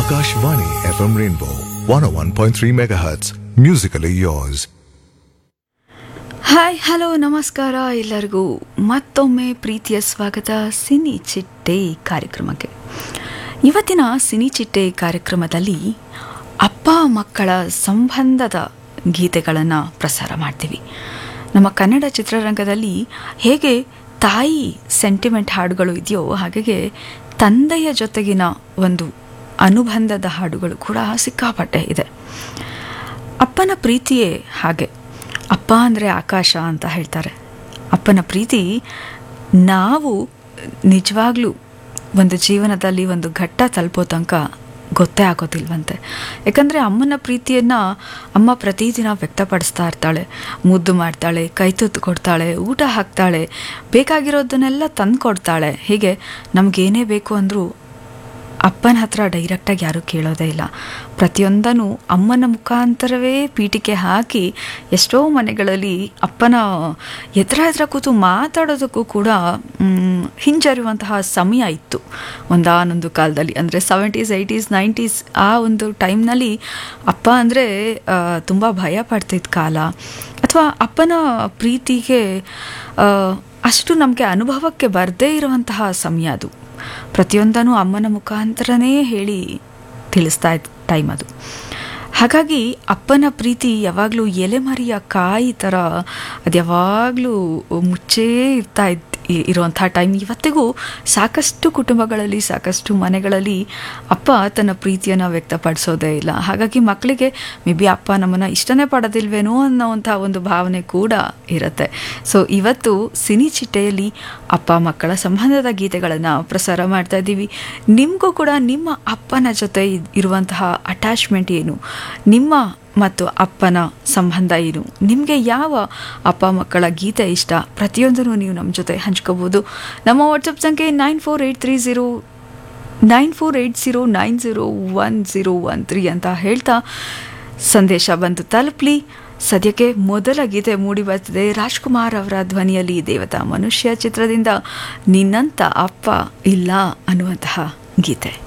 Akashvani FM Rainbow 101.3 MHz. Musically yours. Hi hello ನಮಸ್ಕಾರ ಎಲ್ಲರಿಗೂ ಮತ್ತೊಮ್ಮೆ ಪ್ರೀತಿಯ ಸ್ವಾಗತ ಸಿನಿ ಚಿಟ್ಟೆ ಕಾರ್ಯಕ್ರಮಕ್ಕೆ ಇವತ್ತಿನ ಸಿನಿ ಚಿಟ್ಟೆ ಕಾರ್ಯಕ್ರಮದಲ್ಲಿ ಅಪ್ಪ ಮಕ್ಕಳ ಸಂಬಂಧದ ಗೀತೆಗಳನ್ನು ಪ್ರಸಾರ ಮಾಡ್ತೀವಿ ನಮ್ಮ ಕನ್ನಡ ಚಿತ್ರರಂಗದಲ್ಲಿ ಹೇಗೆ ತಾಯಿ ಸೆಂಟಿಮೆಂಟ್ ಹಾಡುಗಳು ಇದೆಯೋ ಹಾಗೆ ತಂದೆಯ ಜೊತೆಗಿನ ಒಂದು ಅನುಬಂಧದ ಹಾಡುಗಳು ಕೂಡ ಸಿಕ್ಕಾಪಟ್ಟೆ ಇದೆ ಅಪ್ಪನ ಪ್ರೀತಿಯೇ ಹಾಗೆ ಅಪ್ಪ ಅಂದರೆ ಆಕಾಶ ಅಂತ ಹೇಳ್ತಾರೆ ಅಪ್ಪನ ಪ್ರೀತಿ ನಾವು ನಿಜವಾಗ್ಲೂ ಒಂದು ಜೀವನದಲ್ಲಿ ಒಂದು ಘಟ್ಟ ತಲುಪೋ ತನಕ ಗೊತ್ತೇ ಆಗೋದಿಲ್ವಂತೆ ಯಾಕಂದರೆ ಅಮ್ಮನ ಪ್ರೀತಿಯನ್ನು ಅಮ್ಮ ಪ್ರತಿದಿನ ವ್ಯಕ್ತಪಡಿಸ್ತಾ ಇರ್ತಾಳೆ ಮುದ್ದು ಮಾಡ್ತಾಳೆ ಕೈ ತುತ್ತು ಕೊಡ್ತಾಳೆ ಊಟ ಹಾಕ್ತಾಳೆ ಬೇಕಾಗಿರೋದನ್ನೆಲ್ಲ ತಂದು ಕೊಡ್ತಾಳೆ ಹೀಗೆ ನಮಗೇನೇ ಬೇಕು ಅಂದರೂ ಅಪ್ಪನ ಹತ್ರ ಡೈರೆಕ್ಟಾಗಿ ಯಾರೂ ಕೇಳೋದೇ ಇಲ್ಲ ಪ್ರತಿಯೊಂದನ್ನು ಅಮ್ಮನ ಮುಖಾಂತರವೇ ಪೀಠಿಕೆ ಹಾಕಿ ಎಷ್ಟೋ ಮನೆಗಳಲ್ಲಿ ಅಪ್ಪನ ಎದುರ ಎದುರ ಕೂತು ಮಾತಾಡೋದಕ್ಕೂ ಕೂಡ ಮ್, ಹಿಂಜರಿಯುವಂತಹ ಸಮಯ ಇತ್ತು ಒಂದಾನೊಂದು ಕಾಲದಲ್ಲಿ ಅಂದರೆ ಸೆವೆಂಟೀಸ್ ಏಯ್ಟೀಸ್ ನೈಂಟೀಸ್ ಆ ಒಂದು ಟೈಮ್ನಲ್ಲಿ ಅಪ್ಪ ಅಂದರೆ ತುಂಬ ಭಯ ಪಡ್ತಿದ್ದ ಕಾಲ ಅಥವಾ ಅಪ್ಪನ ಪ್ರೀತಿಗೆ ಆ, ಅಷ್ಟು ನಮಗೆ ಅನುಭವಕ್ಕೆ ಬರದೇ ಇರುವಂತಹ ಸಮಯ ಅದು ಪ್ರತಿಯೊಂದನ್ನು ಅಮ್ಮನ ಮುಖಾಂತರನೇ ಹೇಳಿ ತಿಳಿಸ್ತಾ ಇದ್ದ ಟೈಮ್ ಅದು ಹಾಗಾಗಿ ಅಪ್ಪನ ಪ್ರೀತಿ ಯಾವಾಗಲೂ ಎಲೆಮರಿಯ ಕಾಯಿ ಥರ ಅದು ಯಾವಾಗಲೂ ಮುಚ್ಚೇ ಇರ್ತಾ ಇದ್ ಇರುವಂಥ ಟೈಮ್ ಇವತ್ತಿಗೂ ಸಾಕಷ್ಟು ಕುಟುಂಬಗಳಲ್ಲಿ ಸಾಕಷ್ಟು ಮನೆಗಳಲ್ಲಿ ಅಪ್ಪ ತನ್ನ ಪ್ರೀತಿಯನ್ನು ವ್ಯಕ್ತಪಡಿಸೋದೇ ಇಲ್ಲ ಹಾಗಾಗಿ ಮಕ್ಕಳಿಗೆ ಮೇ ಬಿ ಅಪ್ಪ ನಮ್ಮನ್ನು ಇಷ್ಟನೇ ಪಡೋದಿಲ್ವೇನೋ ಅನ್ನೋವಂಥ ಒಂದು ಭಾವನೆ ಕೂಡ ಇರುತ್ತೆ ಸೊ ಇವತ್ತು ಸಿನಿ ಚಿಟ್ಟೆಯಲ್ಲಿ ಅಪ್ಪ ಮಕ್ಕಳ ಸಂಬಂಧದ ಗೀತೆಗಳನ್ನು ಪ್ರಸಾರ ಮಾಡ್ತಾ ಇದ್ದೀವಿ ನಿಮಗೂ ಕೂಡ ನಿಮ್ಮ ಅಪ್ಪನ ಜೊತೆ ಇದ್- ಇರುವಂತಹ ಅಟ್ಯಾಚ್ಮೆಂಟ್ ಏನು ನಿಮ್ಮ ಮತ್ತು ಅಪ್ಪನ ಸಂಬಂಧ ಏನು ನಿಮಗೆ ಯಾವ ಅಪ್ಪ ಮಕ್ಕಳ ಗೀತೆ ಇಷ್ಟ ಪ್ರತಿಯೊಂದನ್ನು ನೀವು ನಮ್ಮ ಜೊತೆ ಹಂಚ್ಕೋಬೋದು ನಮ್ಮ ವಾಟ್ಸಪ್ ಸಂಖ್ಯೆ nine four eight three zero nine four eight zero nine zero one zero one three ಅಂತ ಹೇಳ್ತಾ ಸಂದೇಶ ಬಂದು ತಲುಪಲಿ ಸದ್ಯಕ್ಕೆ ಮೊದಲ ಗೀತೆ ಮೂಡಿ ಬರ್ತಿದೆ ರಾಜ್ಕುಮಾರ್ ಅವರ ಧ್ವನಿಯಲ್ಲಿ ದೇವತಾ ಮನುಷ್ಯ ಚಿತ್ರದಿಂದ ನಿನ್ನಂತ ಅಪ್ಪ ಇಲ್ಲ ಅನ್ನುವಂತಹ ಗೀತೆ